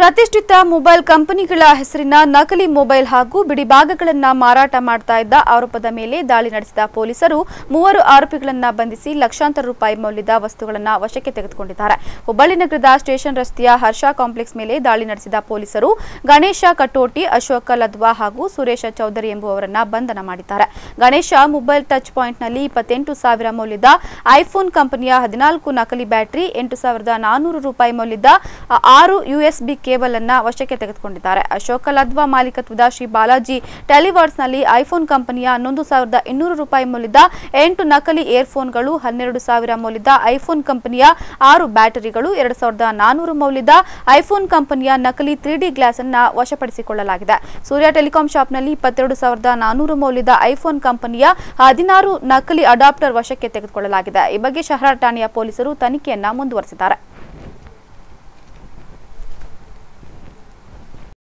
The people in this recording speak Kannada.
ಪ್ರತಿಷ್ಠಿತ ಮೊಬೈಲ್ ಕಂಪನಿಗಳ ಹೆಸರಿನ ನಕಲಿ ಮೊಬೈಲ್ ಹಾಗೂ ಬಿಡಿಭಾಗಗಳನ್ನು ಮಾರಾಟ ಮಾಡ್ತಾ ಇದ್ದ ಆರೋಪದ ಮೇಲೆ ದಾಳಿ ನಡೆಸಿದ ಪೊಲೀಸರು ಮೂವರು ಆರೋಪಿಗಳನ್ನು ಬಂಧಿಸಿ ಲಕ್ಷಾಂತರ ರೂಪಾಯಿ ಮೌಲ್ಯದ ವಸ್ತುಗಳನ್ನು ವಶಕ್ಕೆ ತೆಗೆದುಕೊಂಡಿದ್ದಾರೆ ಹುಬ್ಬಳ್ಳಿ ನಗರದ ಸ್ಟೇಷನ್ ರಸ್ತೆಯ ಹರ್ಷ ಕಾಂಪ್ಲೆಕ್ಸ್ ಮೇಲೆ ದಾಳಿ ನಡೆಸಿದ ಪೊಲೀಸರು ಗಣೇಶ ಕಟೋಟಿ ಅಶೋಕ ಲದ್ವಾ ಹಾಗೂ ಸುರೇಶ ಚೌಧರಿ ಎಂಬುವವರನ್ನ ಬಂಧನ ಮಾಡಿದ್ದಾರೆ ಗಣೇಶ ಮೊಬೈಲ್ ಟಚ್ ಪಾಯಿಂಟ್ನಲ್ಲಿ ಇಪ್ಪತ್ತೆಂಟು ಸಾವಿರ ಮೌಲ್ಯದ ಐಫೋನ್ ಕಂಪನಿಯ ಹದಿನಾಲ್ಕು ನಕಲಿ ಬ್ಯಾಟರಿ ಎಂಟು ಸಾವಿರದ ನಾನೂರು ರೂಪಾಯಿ ಮೌಲ್ಯದ ಆ, ಆರು ಯುಎಸ್ಬಿ ಕೇಬಲ್ ಅನ್ನ ವಶಕ್ಕೆ ತೆಗೆದುಕೊಂಡಿದ್ದಾರೆ ಅಶೋಕ ಲದ್ವಾ ಮಾಲೀಕತ್ವದ ಶ್ರೀ ಬಾಲಾಜಿ ಟೆಲಿವರ್ಸ್ನಲ್ಲಿ ಐಫೋನ್ ಕಂಪನಿಯ ಹನ್ನೊಂದು ಸಾವಿರದ ಇನ್ನೂರು ರೂಪಾಯಿ ಮೌಲ್ಯದ ಎಂಟು ನಕಲಿ ಏರ್ಫೋನ್ಗಳು ಹನ್ನೆರಡು ಸಾವಿರ ಮೌಲ್ಯದ ಐಫೋನ್ ಕಂಪನಿಯ ಆರು ಬ್ಯಾಟರಿಗಳು ಎರಡು ಸಾವಿರದ ನಾನೂರು ಮೌಲ್ಯದ ಐಫೋನ್ ಕಂಪನಿಯ ನಕಲಿ ತ್ರೀ ಡಿ ಗ್ಲಾಸ್ ಅನ್ನ ವಶಪಡಿಸಿಕೊಳ್ಳಲಾಗಿದೆ ಸೂರ್ಯ ಟೆಲಿಕಾಂ ಶಾಪ್ನಲ್ಲಿ ಇಪ್ಪತ್ತೆರಡು ಸಾವಿರದ ನಾನೂರು ಮೌಲ್ಯದ ಐಫೋನ್ ಕಂಪನಿಯ ಹದಿನಾರು ನಕಲಿ ಅಡಾಪ್ಟರ್ ವಶಕ್ಕೆ ತೆಗೆದುಕೊಳ್ಳಲಾಗಿದೆ ಈ ಬಗ್ಗೆ ಶಹರ ಠಾಣೆಯ ಪೊಲೀಸರು ತನಿಖೆಯನ್ನ ಮುಂದುವರೆಸಿದ್ದಾರೆ